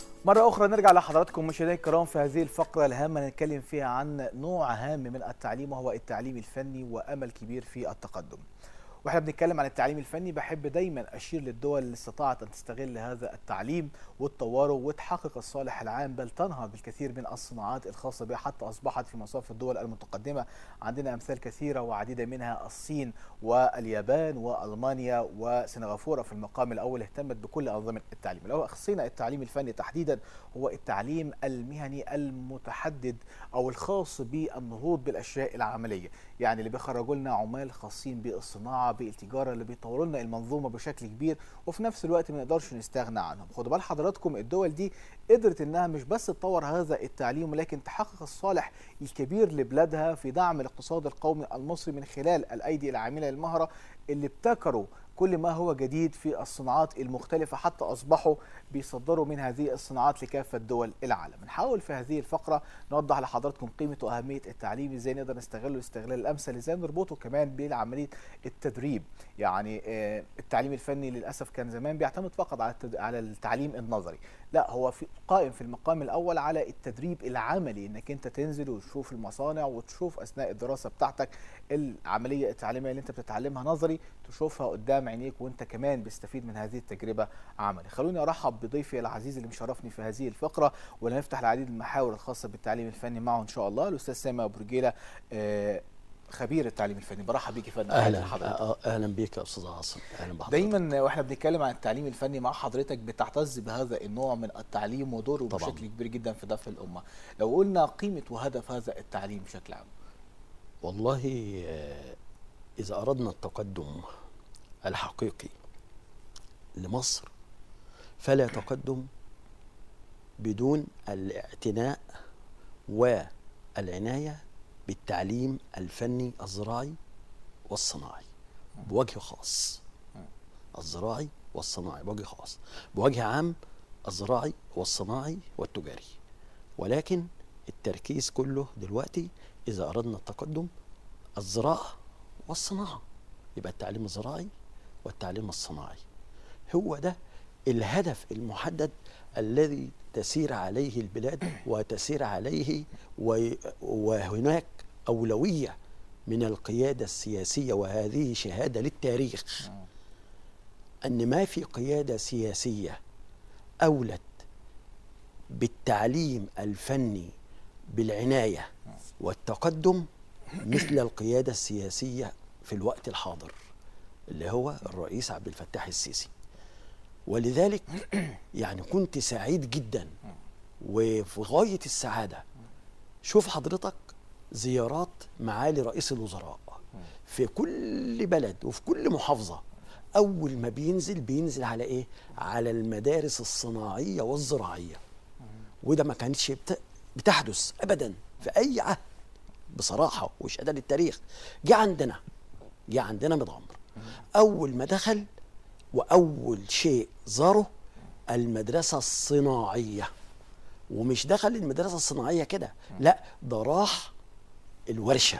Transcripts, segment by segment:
مرة أخرى نرجع لحضراتكم مشاهدينا الكرام في هذه الفقرة الهامة نتكلم فيها عن نوع هام من التعليم وهو التعليم الفني وأمل كبير في التقدم. واحنا بنتكلم عن التعليم الفني بحب دايما اشير للدول اللي استطاعت ان تستغل هذا التعليم وتطوره وتحقق الصالح العام بل تنهض بالكثير من الصناعات الخاصه بها حتى اصبحت في مصاف الدول المتقدمه عندنا امثال كثيره وعديده منها الصين واليابان والمانيا وسنغافوره في المقام الاول اهتمت بكل انظمه التعليم لو اخصينا التعليم الفني تحديدا هو التعليم المهني المتحدد او الخاص بالنهوض بالاشياء العمليه يعني اللي بيخرجوا لنا عمال خاصين بالصناعه بالتجاره اللي بيطوروا لنا المنظومه بشكل كبير وفي نفس الوقت ما نقدرش نستغنى عنهم خدوا بال حضراتكم الدول دي قدرت انها مش بس تطور هذا التعليم ولكن تحقق الصالح الكبير لبلادها في دعم الاقتصاد القومي المصري من خلال الايدي العامله المهره اللي ابتكروا كل ما هو جديد في الصناعات المختلفة حتى أصبحوا بيصدروا من هذه الصناعات لكافة دول العالم نحاول في هذه الفقرة نوضح لحضراتكم قيمة وأهمية التعليم إزاي نقدر نستغله الاستغلال الأمثل إزاي نربطه كمان بعملية التدريب يعني التعليم الفني للأسف كان زمان بيعتمد فقط على على التعليم النظري لا هو في قائم في المقام الأول على التدريب العملي إنك أنت تنزل وتشوف المصانع وتشوف أثناء الدراسة بتاعتك العملية التعليمية اللي أنت بتتعلمها نظري تشوفها قدام عينيك وانت كمان بتستفيد من هذه التجربه عملي خلوني ارحب بضيفي العزيز اللي مشرفني في هذه الفقره ونفتح العديد من المحاور الخاصه بالتعليم الفني معه ان شاء الله الاستاذ سامي ابو رجيله خبير التعليم الفني برحب بيك يا فندم اهلا حضرتك اهلا بيك يا استاذ عاصم اهلا بحضرتك دايما واحنا بنتكلم عن التعليم الفني مع حضرتك بتعتز بهذا النوع من التعليم ودوره طبعا. بشكل كبير جدا في دفع الامه لو قلنا قيمه وهدف هذا التعليم بشكل عام والله اذا اردنا التقدم الحقيقي لمصر فلا تقدم بدون الاعتناء والعناية بالتعليم الفني الزراعي والصناعي بوجه خاص الزراعي والصناعي بوجه خاص بوجه عام الزراعي والصناعي والتجاري ولكن التركيز كله دلوقتي إذا أردنا التقدم الزراعة والصناعة يبقى التعليم الزراعي والتعليم الصناعي هو ده الهدف المحدد الذي تسير عليه البلاد وتسير عليه وهناك أولوية من القيادة السياسية وهذه شهادة للتاريخ أن ما في قيادة سياسية أولت بالتعليم الفني بالعناية والتقدم مثل القيادة السياسية في الوقت الحاضر اللي هو الرئيس عبد الفتاح السيسي ولذلك يعني كنت سعيد جدا وفي غاية السعادة شوف حضرتك زيارات معالي رئيس الوزراء في كل بلد وفي كل محافظة أول ما بينزل بينزل على إيه؟ على المدارس الصناعية والزراعية وده ما كانتش بتحدث أبدا في أي عهد بصراحة وشهادة للتاريخ جه عندنا جه عندنا متغمر أول ما دخل وأول شيء زاره المدرسة الصناعية ومش دخل المدرسة الصناعية كده لا ده راح الورشة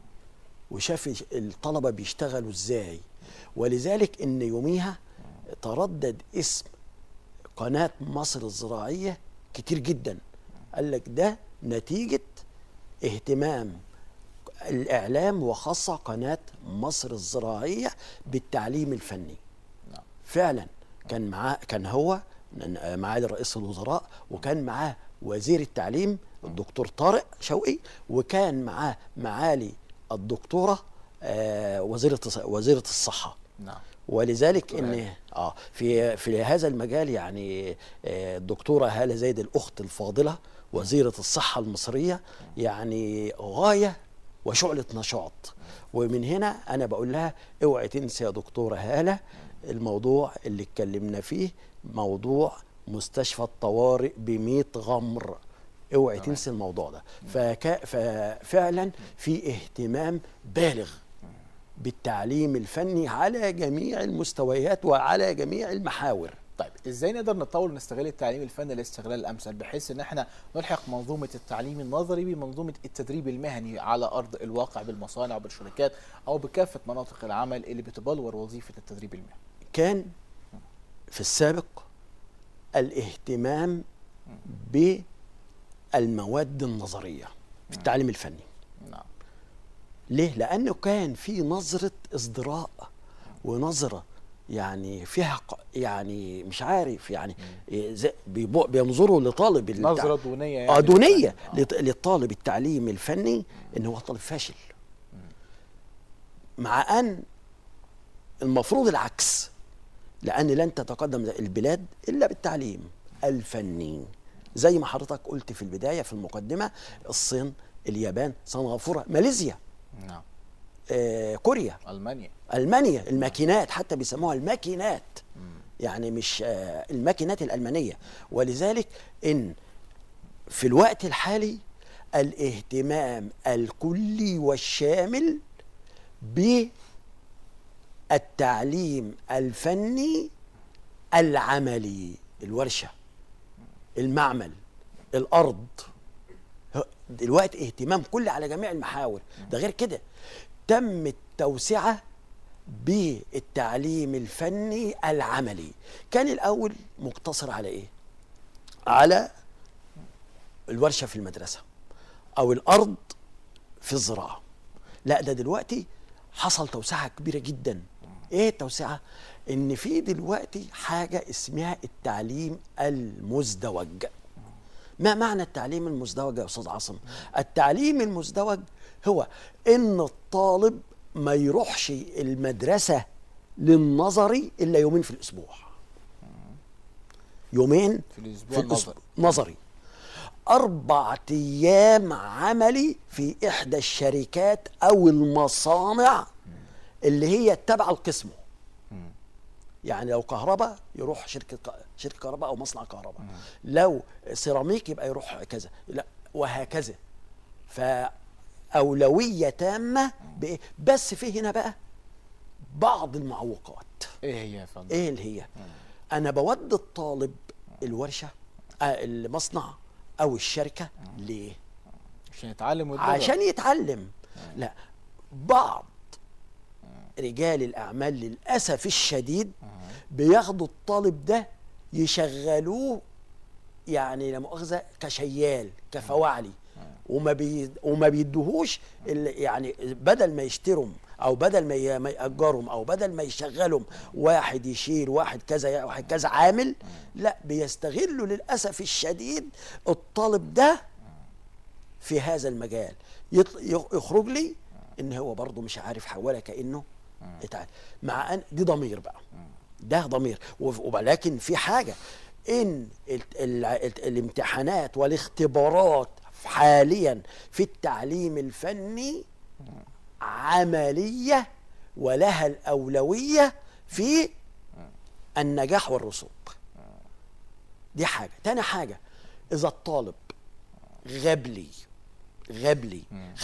وشاف الطلبة بيشتغلوا ازاي ولذلك ان يوميها تردد اسم قناة مصر الزراعية كتير جدا قال لك ده نتيجة اهتمام الإعلام وخاصة قناة مصر الزراعية بالتعليم الفني نعم. فعلا كان معاه كان هو معالي رئيس الوزراء وكان معاه وزير التعليم الدكتور طارق شوقي وكان معاه معالي الدكتورة آه وزيرة وزيرة الصحة نعم ولذلك ان اه في في هذا المجال يعني آه الدكتوره هاله زايد الاخت الفاضله وزيره الصحه المصريه يعني غايه وشعلة نشاط ومن هنا أنا بقول لها اوعي تنسي يا دكتورة هالة الموضوع اللي اتكلمنا فيه موضوع مستشفى الطوارئ ب غمر اوعي تنسي الموضوع ده فك... ففعلا في اهتمام بالغ بالتعليم الفني على جميع المستويات وعلى جميع المحاور طيب ازاي نقدر نطور ونستغل التعليم الفني الاستغلال الامثل بحيث ان احنا نلحق منظومه التعليم النظري بمنظومه التدريب المهني على ارض الواقع بالمصانع وبالشركات او بكافه مناطق العمل اللي بتبلور وظيفه التدريب المهني كان في السابق الاهتمام بالمواد النظريه في التعليم الفني نعم ليه؟ لأنه كان في نظرة ازدراء ونظرة يعني فيها ق- يعني مش عارف يعني زي- بيبو- بينظروا لطالب التع- نظرة دونية يعني اه دونيه آه. لط- للطالب التعليم الفني ان هو طالب فاشل مع ان المفروض العكس لان لن تتقدم البلاد الا بالتعليم الفني زي ما حضرتك قلت في البدايه في المقدمه الصين اليابان سنغافوره ماليزيا نعم آه، كوريا المانيا المانيا الماكينات حتى بيسموها الماكينات يعني مش آه، الماكينات الالمانيه ولذلك ان في الوقت الحالي الاهتمام الكلي والشامل بالتعليم الفني العملي الورشه المعمل الارض دلوقتي اهتمام كلي على جميع المحاور ده غير كده تم التوسعه بالتعليم الفني العملي كان الاول مقتصر على ايه على الورشه في المدرسه او الارض في الزراعه لا ده دلوقتي حصل توسعه كبيره جدا ايه التوسعه ان في دلوقتي حاجه اسمها التعليم المزدوج ما معنى التعليم المزدوج يا استاذ عاصم التعليم المزدوج هو ان الطالب ما يروحش المدرسه للنظري الا يومين في الاسبوع يومين في الأسبوع الأسبوع النظري. نظري أربع أيام عملي في إحدى الشركات أو المصانع اللي هي تابعة لقسمه يعني لو كهرباء يروح شركة ك- شركة كهرباء أو مصنع كهرباء لو سيراميك يبقى يروح كذا لا وهكذا فأولوية تامة بإيه؟ بس في هنا بقى بعض المعوقات ايه هي يا فندم ايه اللي هي انا بود الطالب الورشه آه المصنع او الشركه ليه عشان يتعلم ويتدرب عشان يتعلم لا بعض رجال الاعمال للاسف الشديد بياخدوا الطالب ده يشغلوه يعني لا مؤاخذه كشيال كفواعلي وما بي وما بيدوهوش ال- يعني بدل ما يشتروا او بدل ما ي- ما ياجرهم او بدل ما يشغلهم واحد يشيل واحد كذا واحد كذا عامل لا بيستغلوا للاسف الشديد الطالب ده في هذا المجال يطل- يخ- يخرج لي ان هو برضه مش عارف ح- ولا كانه اتعلم مع ان دي ضمير بقى ده ضمير وف- ولكن في حاجه ان ال ال ال الامتحانات والاختبارات حاليا في التعليم الفني عمليه ولها الاولويه في النجاح والرسوب دي حاجه تاني حاجه اذا الطالب غاب لي غاب لي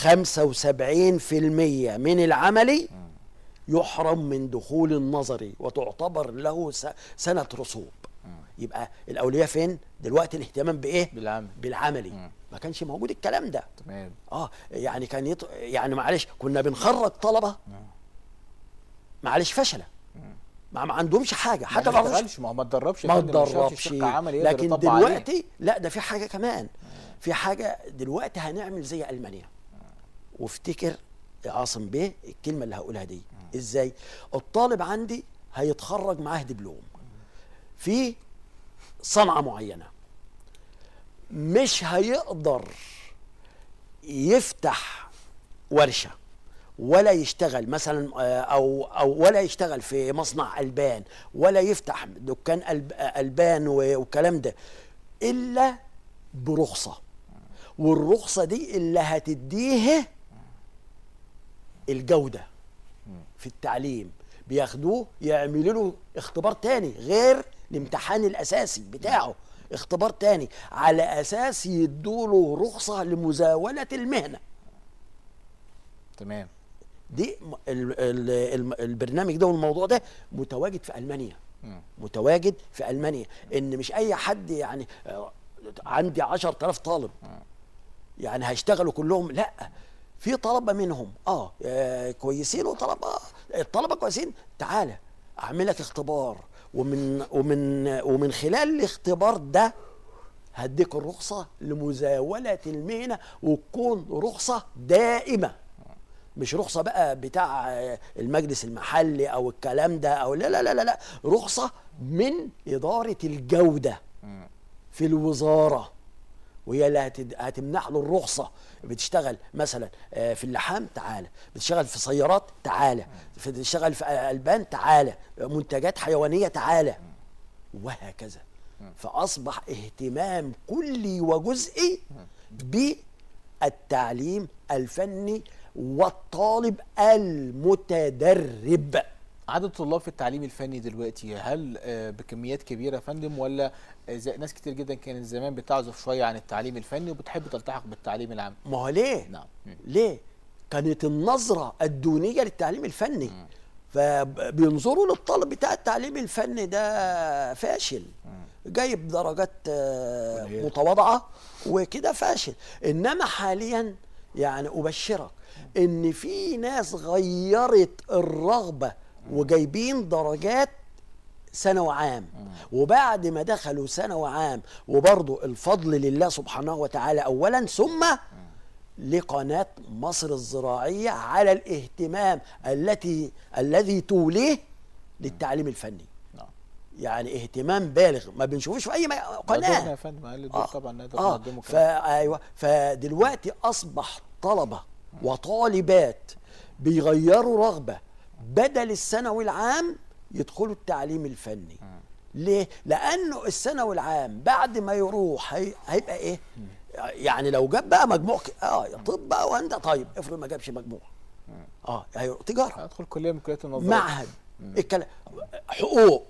75% من العملي يحرم من دخول النظري وتعتبر له س- سنة رسوب يبقى الأولوية فين؟ دلوقتي الاهتمام بإيه؟ بالعمل. بالعملي ما كانش موجود الكلام ده تمام اه يعني كان يط... يعني معلش كنا بنخرج طلبة معلش فشلة ما, ما عندهمش حاجة حتى ما ما عرفوش- اشتغلش ما هو ما اتدربش يا ما فندم، ما شافش اتدربش شق عملي يقدر لكن يطبق عليه. دلوقتي لا ده في حاجه كمان في حاجه دلوقتي هنعمل زي المانيا وافتكر يا عاصم بيه الكلمه اللي هقولها دي ازاي الطالب عندي هيتخرج معاه دبلوم في صنعه معينه مش هيقدر يفتح ورشه ولا يشتغل مثلا آه، او او ولا يشتغل في مصنع البان ولا يفتح دكان ألب- آه، البان و- والكلام ده الا برخصه والرخصه دي اللي هتديه الجوده في التعليم بياخدوه يعملوا له اختبار تاني غير الامتحان الاساسي بتاعه اختبار تاني على اساس يدوله رخصه لمزاوله المهنه تمام دي م- ال ال ال البرنامج ده والموضوع ده متواجد في المانيا متواجد في المانيا ان مش اي حد يعني آه، عندي 10000 طالب يعني هيشتغلوا كلهم لا في طلبه منهم اه آه، كويسين وطلبه الطلبه كويسين تعالى اعمل لك اختبار ومن ومن ومن خلال الاختبار ده هديك الرخصه لمزاوله المهنه وتكون رخصه دائمه مش رخصه بقى بتاع المجلس المحلي او الكلام ده او لا لا لا لا, لا. رخصه من اداره الجوده في الوزاره وهي اللي هتد- هتمنح له الرخصه بتشتغل مثلا آه، في اللحام تعالى بتشتغل في سيارات تعالى بتشتغل في آه، البان تعالى منتجات حيوانيه تعالى وهكذا فاصبح اهتمام كلي وجزئي بالتعليم الفني والطالب المتدرب عدد الطلاب في التعليم الفني دلوقتي هل آه، بكميات كبيره يا فندم ولا آه، زي ناس كتير جدا كانت زمان بتعزف شويه عن التعليم الفني وبتحب تلتحق بالتعليم العام ما هو ليه نعم مم. ليه كانت النظرة الدونية للتعليم الفني فبينظروا للطالب بتاع التعليم الفني ده فاشل جايب درجات آه، قليلة. متواضعة وكده فاشل إنما حاليا يعني أبشرك إن في ناس غيرت الرغبة وجايبين درجات ثانوي عام وبعد ما دخلوا ثانوي عام وبرضه الفضل لله سبحانه وتعالى اولا ثم لقناه مصر الزراعيه على الاهتمام التي الذي توليه للتعليم الفني نعم يعني اهتمام بالغ ما بنشوفوش في اي م- ده دورنا قناه يا فندم اقل دور طبعا نقدر اه نقدمه كمان. فايوه فدلوقتي اصبح طلبه وطالبات بيغيروا رغبه بدل الثانوي العام يدخلوا التعليم الفني ليه؟ لانه الثانوي العام بعد ما يروح هي... هيبقى ايه؟ يعني لو جاب بقى مجموع ك... اه طب بقى وانت طيب افرض ما جابش مجموع اه هي... تجاره ادخل كليه من كليات النظر معهد الكلام حقوق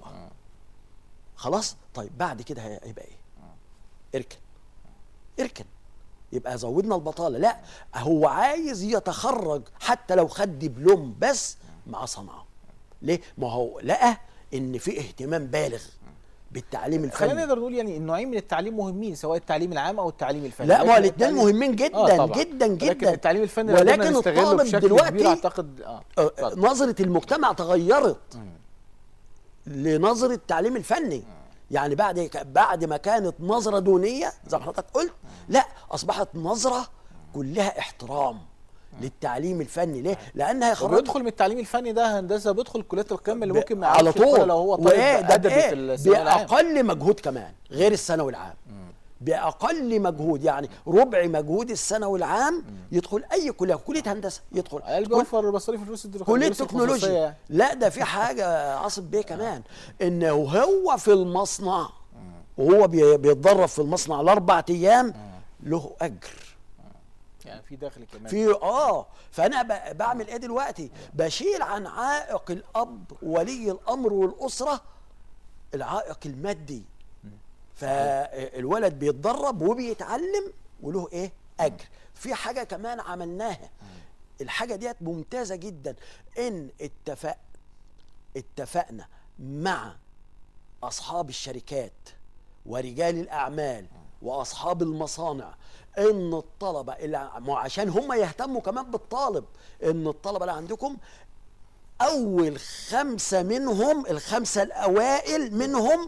خلاص طيب بعد كده هي- هيبقى ايه اركن اركن يبقى زودنا البطاله لا هو عايز يتخرج حتى لو خد دبلوم بس مع صنعه ليه ما هو لقى ان في اهتمام بالغ بالتعليم خلينا الفني نقدر نقول يعني النوعين من التعليم مهمين سواء التعليم العام او التعليم الفني لا ما هو لكن الاثنين التعليم- مهمين جدا آه طبعاً. جدا لكن جدا التعليم الفني لو قدرنا ولكن نستغله الطالب بشكل كبير دلوقتي اعتقد اه آه، اتفضل. نظرة المجتمع تغيرت لنظرة التعليم الفني يعني بعد بعد ما كانت نظرة دونية زي ما حضرتك قلت لا أصبحت نظرة كلها احترام للتعليم الفني ليه؟ لأنها يخرج وبيدخل من التعليم الفني ده هندسه بيدخل كليات القمه اللي ممكن ما على يعرفش يدخلها طول لو هو وإيه طالب ده ادبي بإيه؟ في الثانوي العام بأقل مجهود كمان غير الثانوي العام بأقل مجهود يعني ربع مجهود الثانوي العام يدخل أي كلية كلية هندسة يدخل قال كل- بيوفر مصاريف الفلوس الدراسيه كليه الدروس الخصوصية تكنولوجيا يعني. لا ده في حاجه عاصم بيه كمان انه هو في المصنع وهو بي- بيتدرب في المصنع الاربع ايام له اجر يعني في دخل كمان في اه فانا ب- بعمل ايه دلوقتي بشيل عن عائق الاب ولي الامر والاسره العائق المادي فالولد بيتدرب وبيتعلم وله ايه اجر في حاجه كمان عملناها الحاجه ديت ممتازه جدا ان اتفق اتفقنا مع اصحاب الشركات ورجال الاعمال واصحاب المصانع ان الطلبه اللي ع- ما عشان هم يهتموا كمان بالطالب ان الطلبه اللي عندكم اول خمسه منهم الخمسه الاوائل منهم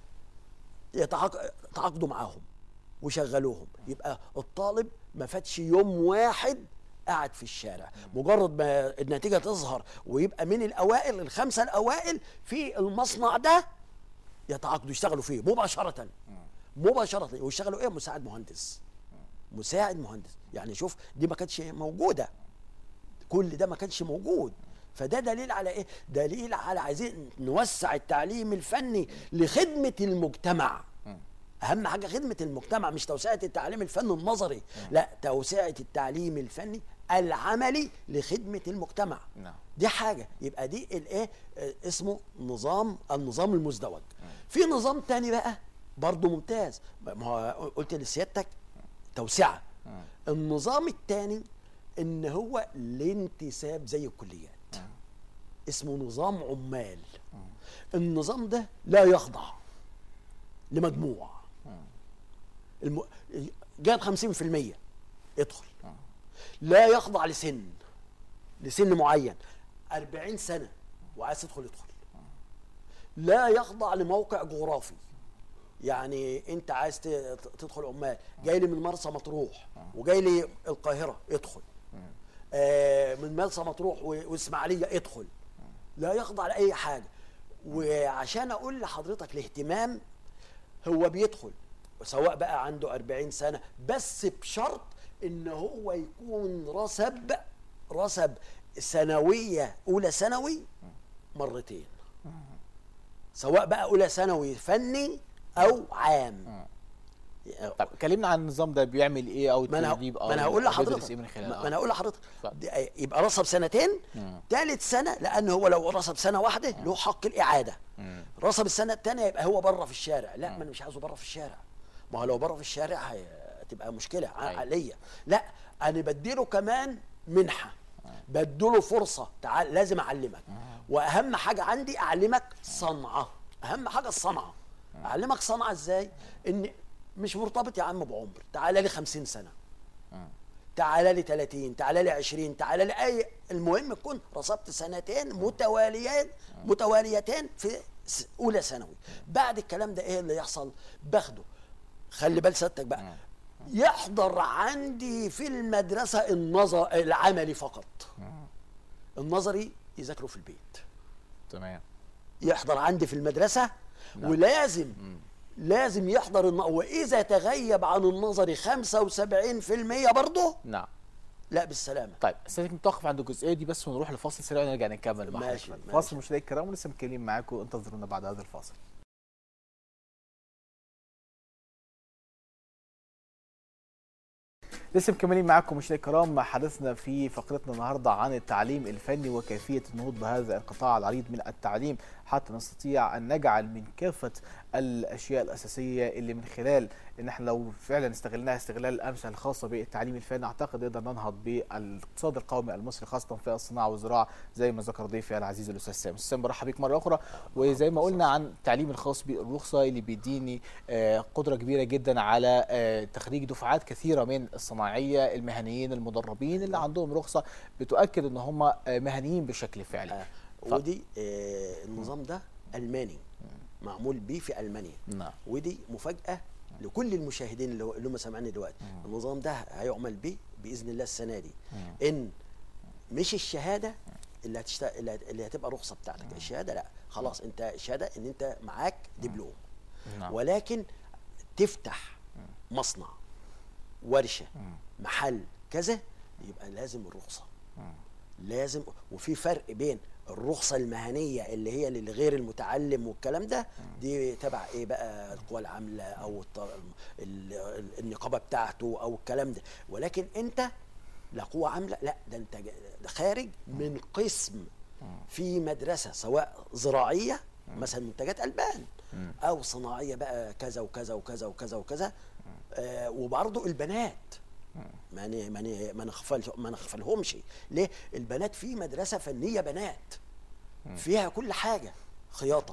يتعاق- يتعاقدوا معاهم وشغلوهم يبقى الطالب ما فاتش يوم واحد قاعد في الشارع مجرد ما النتيجه تظهر ويبقى من الاوائل الخمسه الاوائل في المصنع ده يتعاقدوا يشتغلوا فيه مباشره مباشره ويشتغلوا ايه مساعد مهندس مساعد مهندس يعني شوف دي ما كانتش موجوده كل ده ما كانش موجود فده دليل على ايه دليل على عايزين نوسع التعليم الفني لخدمه المجتمع اهم حاجه خدمه المجتمع مش توسعه التعليم الفني النظري لا توسعه التعليم الفني العملي لخدمه المجتمع نعم. دي حاجه يبقى دي الايه آه، اسمه نظام النظام المزدوج في نظام تاني بقى برضه ممتاز ما هو قلت لسيادتك توسعه النظام الثاني ان هو الانتساب زي الكليات اسمه نظام عمال النظام ده لا يخضع لمجموع الم... جاب 50% ادخل لا يخضع لسن لسن معين 40 سنة وعايز تدخل ادخل لا يخضع لموقع جغرافي يعني انت عايز ت- تدخل عمال جاي لي من مرسى مطروح وجاي لي القاهره ادخل آه من مرسى مطروح و- واسماعيليه ادخل لا يخضع لاي حاجه وعشان اقول لحضرتك الاهتمام هو بيدخل سواء بقى عنده 40 سنه بس بشرط ان هو يكون رسب رسب ثانويه اولى ثانوي مرتين سواء بقى اولى ثانوي فني او عام طب كلمنا عن النظام ده بيعمل ايه او ما انا التدريب ما انا أو هقول بيدرس لحضرتك ايه من خلال ما انا هقول لحضرتك اتفضل. دي- يبقى رسب سنتين ثالث سنه لان هو لو رسب سنه واحده له حق الاعاده رسب السنه الثانيه يبقى هو بره في الشارع لا ما انا مش عايزه بره في الشارع ما هو لو بره في الشارع هتبقى مشكله ع- أيوة. عليا لا انا بديله كمان منحه بديله فرصه تعال لازم اعلمك واهم حاجه عندي اعلمك صنعه اهم حاجه الصنعه اعلمك صنعه ازاي ان مش مرتبط يا عم بعمر تعالى لي 50 سنه تعالى لي 30 تعالى لي 20 تعالى لي اي المهم تكون رصدت سنتين متواليات متواليتين في س- اولى ثانوي بعد الكلام ده ايه اللي يحصل باخده خلي بال سيادتك بقى يحضر عندي في المدرسه النظر العملي فقط النظري يذاكره في البيت تمام يحضر عندي في المدرسة ولازم لازم يحضر الن... وإذا تغيب عن النظري 75% برضه نعم لا بالسلامة طيب استاذك نتوقف عند الجزئيه دي بس ونروح لفاصل سريع ونرجع نكمل مع ماشي، حضرتك. ماشي. فاصل مشاهدينا الكرام ولسه مكملين معاكم انتظرونا بعد هذا الفاصل لسه مكملين معاكم مشاهدينا الكرام مع حديثنا في فقرتنا النهارده عن التعليم الفني وكيفيه النهوض بهذا القطاع العريض من التعليم حتى نستطيع ان نجعل من كافه الاشياء الاساسيه اللي من خلال ان احنا لو فعلا استغلناها استغلال الامثله الخاصه بالتعليم الفني اعتقد نقدر ننهض بالاقتصاد القومي المصري خاصه في الصناعه والزراعه زي ما ذكر ضيفي العزيز الاستاذ سامي استاذ سامي برحب بيك مره اخرى وزي ما قلنا عن التعليم الخاص بالرخصه اللي بيديني آه، قدره كبيره جدا على آه، تخريج دفعات كثيره من الصناعيه المهنيين المدربين اللي عندهم رخصه بتؤكد ان هم آه، مهنيين بشكل فعلي آه. ف- ودي آه النظام ده ألماني معمول بيه في ألمانيا نعم ودي مفاجأة لكل المشاهدين اللي, هو- اللي هم سامعيني دلوقتي النظام ده هيعمل بيه بإذن الله السنة دي إن مش الشهادة اللي هتشتغل اللي هت- اللي هتبقى رخصة بتاعتك الشهادة لا خلاص انت الشهادة ان انت معاك دبلوم نعم. ولكن تفتح مصنع ورشه محل كذا يبقى لازم الرخصه لازم وفي فرق بين الرخصه المهنيه اللي هي للغير المتعلم والكلام ده دي تبع ايه بقى القوى العامله او الط- ال- ال- النقابه بتاعته او الكلام ده ولكن انت لا قوه عامله لا ده انت جا- خارج من قسم في مدرسه سواء زراعيه مثلا منتجات البان او صناعيه بقى كذا وكذا وكذا وكذا وكذا آه وبرضه البنات ما ن- ما ن- ما نغفل ما نغفلهمش ليه البنات في مدرسه فنيه بنات فيها كل حاجه خياطه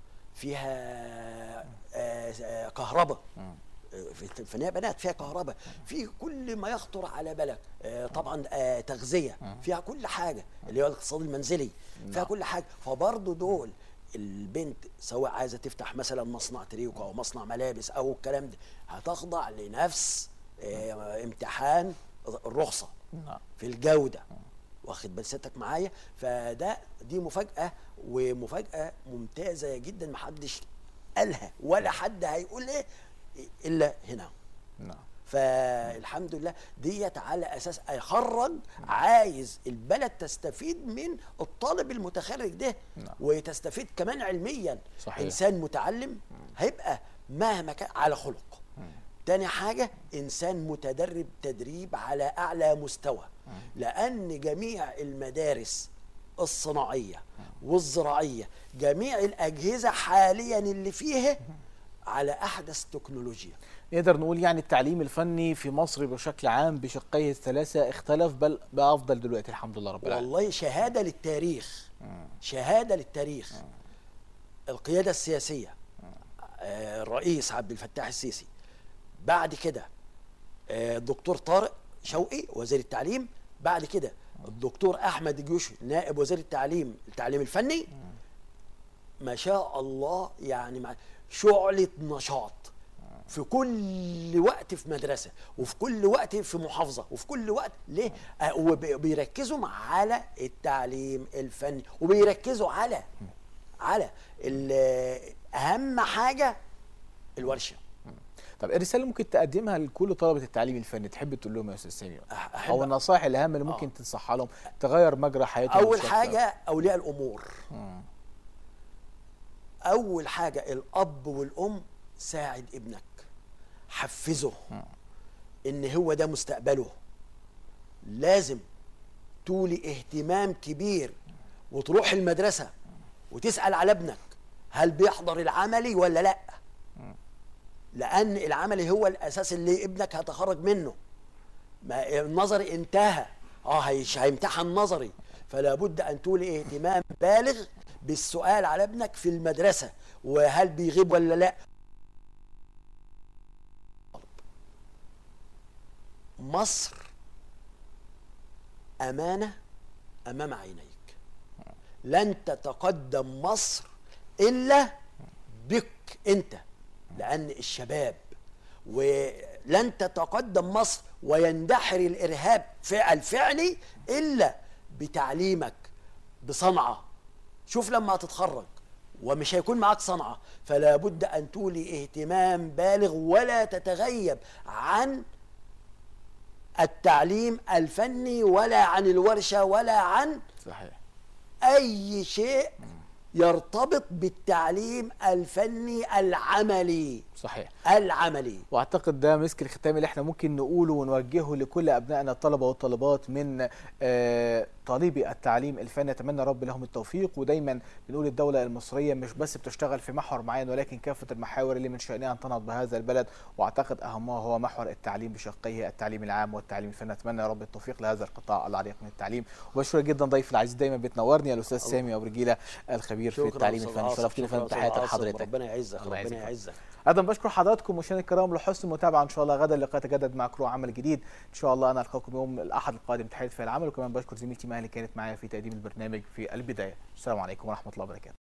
فيها آه، آه، كهرباء آه، في الفنيه بنات فيها كهرباء في كل ما يخطر على بالك آه، طبعا آه، تغذيه فيها كل حاجه اللي هو الاقتصاد المنزلي فيها كل حاجه فبرضه دول البنت سواء عايزه تفتح مثلا مصنع تريكو او مصنع ملابس او الكلام ده هتخضع لنفس آه، امتحان الرخصه نعم في الجوده واخد بال سيادتك معايا فده دي مفاجاه ومفاجاه ممتازه جدا محدش قالها ولا حد هيقول ايه الا هنا نعم فالحمد لله ديت على اساس اخرج عايز البلد تستفيد من الطالب المتخرج ده نعم. وتستفيد كمان علميا صحيح. انسان متعلم هيبقى مهما كان على خلق تاني حاجة إنسان متدرب تدريب على أعلى مستوى لأن جميع المدارس الصناعية والزراعية جميع الأجهزة حاليا اللي فيها على أحدث تكنولوجيا نقدر نقول يعني التعليم الفني في مصر بشكل عام بشقيه الثلاثه اختلف بل بقى افضل دلوقتي الحمد لله رب العالمين والله شهادة للتاريخ شهادة للتاريخ القيادة السياسية آه، الرئيس عبد الفتاح السيسي بعد كده آه، الدكتور طارق شوقي وزير التعليم بعد كده الدكتور احمد الجيوش نائب وزير التعليم التعليم الفني ما شاء الله يعني مع شعله نشاط في كل وقت في مدرسه وفي كل وقت في محافظه وفي كل وقت ليه آه، وبيركزوا على التعليم الفني وبيركزوا على على ال- اهم حاجه الورشه طب ايه الرساله اللي ممكن تقدمها لكل طلبه التعليم الفني تحب تقول لهم يا استاذ سامي أح- او أحب- النصائح الاهم اللي ممكن تنصحها لهم تغير مجرى حياتهم اول بشكل حاجه اولياء الامور اول حاجه الاب والام ساعد ابنك حفزه ان هو ده مستقبله لازم تولي اهتمام كبير وتروح المدرسه وتسال على ابنك هل بيحضر العملي ولا لا لان العملي هو الاساس اللي ابنك هيتخرج منه ما النظري انتهى اه هيش- هيمتحن نظري فلا بد ان تولي اهتمام بالغ بالسؤال على ابنك في المدرسه وهل بيغيب ولا لا مصر امانه امام عينيك لن تتقدم مصر الا بك انت لان الشباب ولن تتقدم مصر ويندحر الارهاب فعل فعلي الا بتعليمك بصنعه شوف لما هتتخرج ومش هيكون معاك صنعه فلا بد ان تولي اهتمام بالغ ولا تتغيب عن التعليم الفني ولا عن الورشه ولا عن صحيح اي شيء يرتبط بالتعليم الفني العملي صحيح العملي واعتقد ده مسك الختام اللي احنا ممكن نقوله ونوجهه لكل ابنائنا الطلبه والطالبات من آه، طالبي التعليم الفني نتمنى رب لهم التوفيق ودايما بنقول الدوله المصريه مش بس بتشتغل في محور معين ولكن كافه المحاور اللي من شانها ان تنهض بهذا البلد واعتقد اهمها هو محور التعليم بشقيه التعليم العام والتعليم الفني نتمنى يا رب التوفيق لهذا القطاع العريق من التعليم وبشكر جدا ضيفي العزيز دايما بتنورني الاستاذ سامي ابو رجيله الخبير في التعليم أستاذ الفني عاصم، شرفتني شكراً فندم أستاذ تحياتي عاصم، لحضرتك ربنا يعزك الله ربنا يعزك. يعزك ايضا بشكر حضراتكم مشاهدينا الكرام لحسن المتابعه ان شاء الله غدا اللقاء يتجدد مع كرو عمل جديد ان شاء الله انا القاكم يوم الاحد القادم تحيه في العمل وكمان بشكر زميلتي مها اللي كانت معايا في تقديم البرنامج في البدايه السلام عليكم ورحمه الله وبركاته